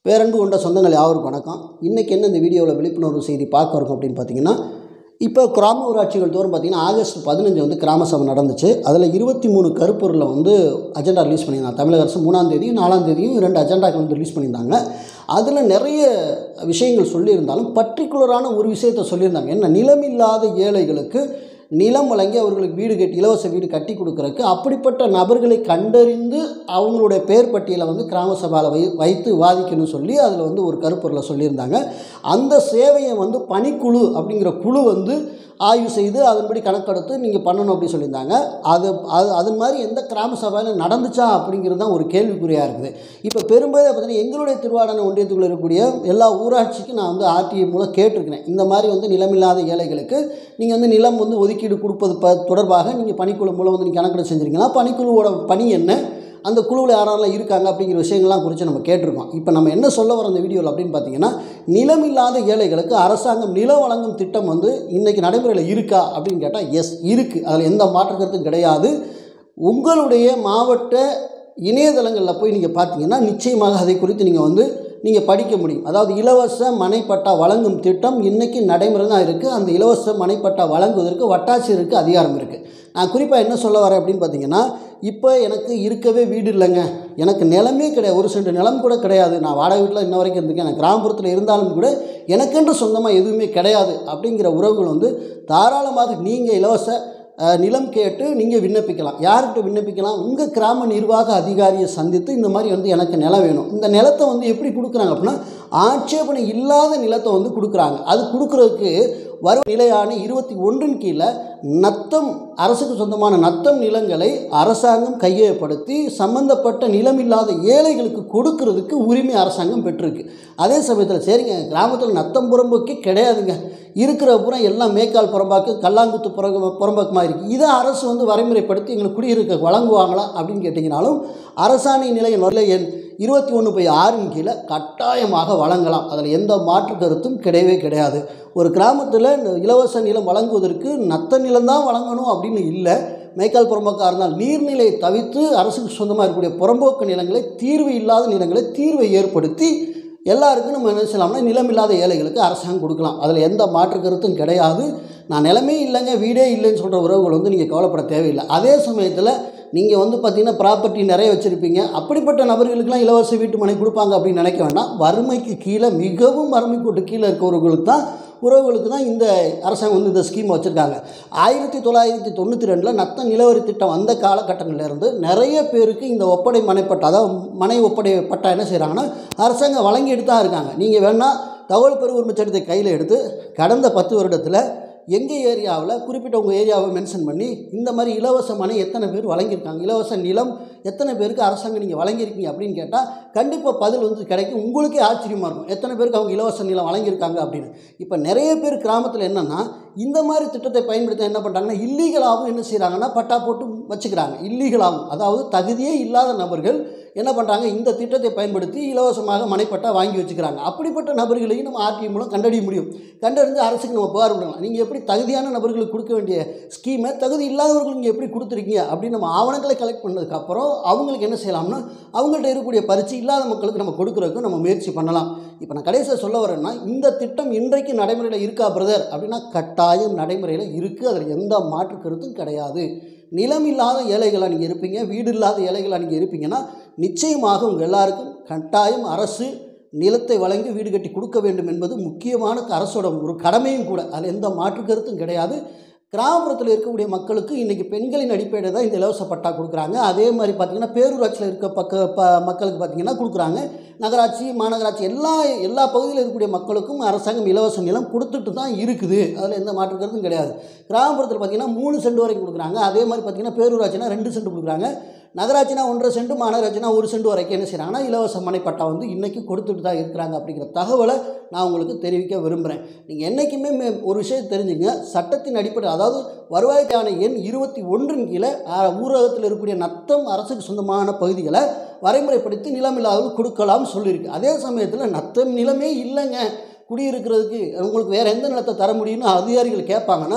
பேரன்பு கொண்ட சொந்தங்கள் யாவருக்கும் வணக்கம் இன்றைக்கி என்ன இந்த வீடியோவில் விழிப்புணர்வு செய்தி பார்க்க இருக்கோம் அப்படின்னு பார்த்தீங்கன்னா இப்போ கிராம ஊராட்சிகள் தோறும் பார்த்தீங்கன்னா ஆகஸ்ட் பதினஞ்சு வந்து கிராம சபை நடந்துச்சு அதில் இருபத்தி மூணு கருப்பொருளை வந்து அஜெண்டா ரிலீஸ் பண்ணியிருந்தாங்க தமிழக அரசு மூணாம் தேதியும் நாலாம் தேதியும் ரெண்டு அஜெண்டாக்கள் வந்து ரிலீஸ் பண்ணியிருந்தாங்க அதில் நிறைய விஷயங்கள் சொல்லியிருந்தாலும் பர்டிகுலரான ஒரு விஷயத்தை சொல்லியிருந்தாங்க என்ன நிலமில்லாத ஏழைகளுக்கு நிலம் வழங்கி அவர்களுக்கு வீடு கட்டி இலவச வீடு கட்டி கொடுக்குறக்கு அப்படிப்பட்ட நபர்களை கண்டறிந்து அவங்களுடைய பேர் பட்டியலை வந்து கிராம சபாவில் வை வைத்து விவாதிக்கணும்னு சொல்லி அதில் வந்து ஒரு கருப்பொருளை சொல்லியிருந்தாங்க அந்த சேவையை வந்து பணிக்குழு அப்படிங்கிற குழு வந்து ஆய்வு செய்து அதன்படி கணக்கெடுத்து நீங்கள் பண்ணணும் அப்படின்னு சொல்லியிருந்தாங்க அது அது அது மாதிரி எந்த கிராம சபையில் நடந்துச்சா அப்படிங்கிறது தான் ஒரு கேள்விக்குறியாக இருக்குது இப்போ பெரும்பாலும் பார்த்தீங்கன்னா எங்களுடைய திருவாடனை ஒன்றியத்துக்குள்ள இருக்கக்கூடிய எல்லா ஊராட்சிக்கும் நான் வந்து ஆர்டிஐ மூலம் கேட்டிருக்கிறேன் இந்த மாதிரி வந்து நிலமில்லாத ஏழைகளுக்கு நீங்கள் வந்து நிலம் வந்து ஒதுக்கீடு கொடுப்பது ப தொடர்பாக நீங்கள் பணிக்குழு மூலம் வந்து நீங்கள் கணக்கெடு செஞ்சுருக்கீங்களா பணிக்குழுவோட பணி என்ன அந்த குழுவில் யாரெல்லாம் இருக்காங்க அப்படிங்கிற விஷயங்கள்லாம் குறித்து நம்ம கேட்டிருக்கோம் இப்போ நம்ம என்ன சொல்ல வர அந்த வீடியோவில் அப்படின்னு பார்த்தீங்கன்னா நிலமில்லாத ஏழைகளுக்கு அரசாங்கம் நிலம் வழங்கும் திட்டம் வந்து இன்றைக்கி நடைமுறையில் இருக்கா அப்படின்னு கேட்டால் எஸ் இருக்குது அதில் எந்த மாற்று கருத்தும் கிடையாது உங்களுடைய மாவட்ட இணையதளங்களில் போய் நீங்கள் பார்த்தீங்கன்னா நிச்சயமாக அதை குறித்து நீங்கள் வந்து நீங்கள் படிக்க முடியும் அதாவது இலவச மனைப்பட்டா வழங்கும் திட்டம் இன்றைக்கி நடைமுறை தான் இருக்குது அந்த இலவச மனைப்பட்டா வழங்குவதற்கு வட்டாட்சியருக்கு அதிகாரம் இருக்குது நான் குறிப்பாக என்ன சொல்ல வரேன் அப்படின்னு பார்த்தீங்கன்னா இப்போ எனக்கு இருக்கவே வீடு இல்லைங்க எனக்கு நிலமே கிடையாது ஒரு சென்ட் நிலம் கூட கிடையாது நான் வாடகை வீட்டில் இன்ன வரைக்கும் இருந்திருக்கேன் நான் கிராமப்புறத்தில் இருந்தாலும் கூட எனக்கென்று சொந்தமாக எதுவுமே கிடையாது அப்படிங்கிற உறவுகள் வந்து தாராளமாக நீங்கள் இலவச அஹ், நிலம் கேட்டு நீங்கள் விண்ணப்பிக்கலாம் யார்கிட்ட விண்ணப்பிக்கலாம் உங்கள் கிராம நிர்வாக அதிகாரியை சந்தித்து இந்த மாதிரி வந்து எனக்கு நிலம் வேணும் இந்த நிலத்தை வந்து எப்படி கொடுக்குறாங்க அப்படின்னா ஆட்சேபனை இல்லாத நிலத்தை வந்து கொடுக்குறாங்க அது கொடுக்குறதுக்கு வரும் நிலையான இருபத்தி ஒன்றின் கீழே நத்தம் அரசுக்கு சொந்தமான நத்தம் நிலங்களை அரசாங்கம் கையகப்படுத்தி சம்பந்தப்பட்ட நிலமில்லாத ஏழைகளுக்கு கொடுக்கறதுக்கு உரிமை அரசாங்கம் பெற்றிருக்கு அதே சமயத்தில் சரிங்க கிராமத்தில் நத்தம் புறம்போக்கே கிடையாதுங்க இருக்கிற புறம் எல்லாம் மேய்க்கால் புறம்பாக்கு கல்லாங்குத்து புற புறம்பாக்குமா இருக்குது இதை அரசு வந்து வரைமுறைப்படுத்தி எங்களுக்கு குடியிருக்க வழங்குவாங்களா அப்படின்னு கேட்டிங்கனாலும் அரசாணை நிலைய நிலை எண் இருபத்தி ஒன்று பை ஆறின் கீழே கட்டாயமாக வழங்கலாம் அதில் எந்த மாற்று கருத்தும் கிடையவே கிடையாது ஒரு கிராமத்தில் இந்த இலவச நிலம் வழங்குவதற்கு நத்த நிலம் தான் வழங்கணும் அப்படின்னு இல்லை மேய்க்கால் புறம்போக்காக இருந்தால் நீர்நிலையை தவிர்த்து அரசுக்கு சொந்தமாக இருக்கக்கூடிய புறம்போக்கு நிலங்களை தீர்வு இல்லாத நிலங்களை தீர்வை ஏற்படுத்தி எல்லாருக்கும் நம்ம என்ன செய்யலாம்னா நிலம் இல்லாத ஏழைகளுக்கு அரசாங்கம் கொடுக்கலாம் அதில் எந்த மாற்று கருத்தும் கிடையாது நான் நிலமே இல்லைங்க வீடே இல்லைன்னு சொல்கிற உறவுகள் வந்து நீங்கள் கவலைப்பட தேவையில்லை அதே சமயத்தில் நீங்கள் வந்து பார்த்தீங்கன்னா ப்ராப்பர்ட்டி நிறைய வச்சுருப்பீங்க அப்படிப்பட்ட நபர்களுக்கெல்லாம் இலவச வீட்டு மனை கொடுப்பாங்க அப்படின்னு நினைக்க வேண்டாம் வறுமைக்கு கீழே மிகவும் வறுமை கோட்டு கீழே இருக்கிறவர்களுக்கு தான் உறவுகளுக்கு தான் இந்த அரசாங்கம் வந்து இந்த ஸ்கீம் வச்சுருக்காங்க ஆயிரத்தி தொள்ளாயிரத்தி தொண்ணூற்றி ரெண்டில் நத்த நிலவரி திட்டம் வந்த காலகட்டங்கள்லேருந்து நிறைய பேருக்கு இந்த ஒப்படை மனைப்பட்டா அதாவது மனை ஒப்படை பட்டா என்ன செய்கிறாங்கன்னா அரசாங்கம் வழங்கிட்டு தான் இருக்காங்க நீங்கள் வேணால் தகவல் பெரு உரிமை சட்டத்தை கையில் எடுத்து கடந்த பத்து வருடத்தில் எங்கள் ஏரியாவில் குறிப்பிட்ட உங்கள் ஏரியாவை மென்ஷன் பண்ணி இந்த மாதிரி இலவச மனை எத்தனை பேர் வழங்கியிருக்காங்க இலவச நிலம் எத்தனை பேருக்கு அரசாங்கம் நீங்கள் வழங்கியிருக்கீங்க அப்படின்னு கேட்டால் கண்டிப்பாக பதில் வந்து கிடைக்கும் உங்களுக்கே ஆச்சரியமாக இருக்கும் எத்தனை பேருக்கு அவங்க இலவச நிலம் வழங்கியிருக்காங்க அப்படின்னு இப்போ நிறைய பேர் கிராமத்தில் என்னென்னா இந்த மாதிரி திட்டத்தை பயன்படுத்த என்ன பண்ணுறாங்கன்னா இல்லீகலாகவும் என்ன செய்கிறாங்கன்னா பட்டா போட்டு வச்சுக்கிறாங்க இல்லீகலாகவும் அதாவது தகுதியே இல்லாத நபர்கள் என்ன பண்ணுறாங்க இந்த திட்டத்தை பயன்படுத்தி இலவசமாக மனைப்பட்டா வாங்கி வச்சுக்கிறாங்க அப்படிப்பட்ட நபர்களையும் நம்ம ஆர்டிஐ மூலம் கண்டறிய முடியும் கண்டறிந்து அரசுக்கு நம்ம புகார் விடலாம் நீங்கள் எப்படி தகுதியான நபர்களுக்கு கொடுக்க வேண்டிய ஸ்கீமை தகுதி இல்லாதவர்களுக்கு நீங்கள் எப்படி கொடுத்துருக்கீங்க அப்படின்னு நம்ம ஆவணங்களை கலெக்ட் பண்ணதுக்கப்புறம் அவங்களுக்கு என்ன செய்யலாம்னா அவங்கள்ட்ட இருக்கக்கூடிய பரிச்சு இல்லாத மக்களுக்கு நம்ம கொடுக்குறதுக்கு நம்ம முயற்சி பண்ணலாம் இப்போ நான் கடைசியாக சொல்ல வரேன்னா இந்த திட்டம் இன்றைக்கு நடைமுறையில் இருக்கா பிரதர் அப்படின்னா கட்டாயம் நடைமுறையில் இருக்குது அதில் எந்த மாற்று கருத்தும் கிடையாது நிலம் இல்லாத ஏழைகளாக நீங்கள் இருப்பீங்க வீடு இல்லாத ஏழைகளாக நீங்கள் இருப்பீங்கன்னா நிச்சயமாக உங்கள் எல்லாருக்கும் கட்டாயம் அரசு நிலத்தை வழங்கி வீடு கட்டி கொடுக்க வேண்டும் என்பது முக்கியமான அரசோட ஒரு கடமையும் கூட அதில் எந்த மாற்று கருத்தும் கிடையாது கிராமப்புறத்தில் இருக்கக்கூடிய மக்களுக்கு இன்றைக்கி பெண்களின் அடிப்படையில் தான் இந்த இலவச பட்டா கொடுக்குறாங்க அதே மாதிரி பார்த்திங்கன்னா பேரூராட்சியில் இருக்க பக்க ப மக்களுக்கு பார்த்திங்கன்னா கொடுக்குறாங்க நகராட்சி மாநகராட்சி எல்லா எல்லா பகுதியில் இருக்கக்கூடிய மக்களுக்கும் அரசாங்கம் இலவச நிலம் கொடுத்துட்டு தான் இருக்குது அதில் எந்த மாற்று கருத்தும் கிடையாது கிராமப்புறத்தில் பார்த்திங்கன்னா மூணு சென்ட் வரைக்கும் கொடுக்குறாங்க அதே மாதிரி பார்த்திங்கன்னா பேரூராட்சினா ரெண்டு சென்ட் கொடுக்குறாங்க நகராட்சினா ஒன்றரை சென்ட் மாநகராட்சினா ஒரு சென்ட் வரைக்கும் என்ன செய்கிறாங்கன்னா இலவச மனைப்பட்டா வந்து இன்றைக்கி கொடுத்துட்டு தான் இருக்கிறாங்க அப்படிங்கிற தகவலை நான் உங்களுக்கு தெரிவிக்க விரும்புகிறேன் நீங்கள் என்றைக்குமே மே- ஒரு விஷயம் தெரிஞ்சுங்க சட்டத்தின் அடிப்படை அதாவது வருவாய்க்கான எண் இருபத்தி ஒன்றின் கீழே ஆ, ஊரகத்தில் இருக்கக்கூடிய நத்தம் அரசுக்கு சொந்தமான பகுதிகளை வரைமுறைப்படுத்தி நிலமில்லாதவர்கள் கொடுக்கலாம்னு சொல்லியிருக்கு அதே சமயத்தில் நத்தம் நிலமே இல்லைங்க குடியிருக்கிறதுக்கு உங்களுக்கு வேறு எந்த நிலத்தை தர முடியும்னு அதிகாரிகள் கேட்பாங்கன்னா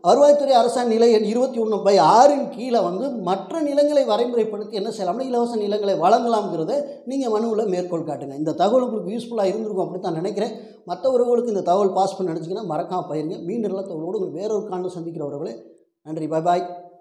வருவாய்த்துறை அரசாங்க நிலை எண் இருபத்தி ஒன்று பை ஆறின் கீழே வந்து மற்ற நிலங்களை வரைமுறைப்படுத்தி என்ன செய்யலாம்னா இலவச நிலங்களை வழங்கலாம்ங்கிறத நீங்கள் மனுவில் மேற்கோள் காட்டுங்க இந்த தகவல் உங்களுக்கு யூஸ்ஃபுல்லாக இருந்திருக்கும் அப்படின்னு தான் நினைக்கிறேன் மற்ற உறவுகளுக்கு இந்த தகவல் பாஸ் பண்ணி நினச்சிங்கன்னா மறக்காம பயிருங்க மீண்டும் நல்ல தகவலோடு உங்களுக்கு வேறொரு காண்டு சந்திக்கிற உறவுகளே நன்றி பாய் பாய்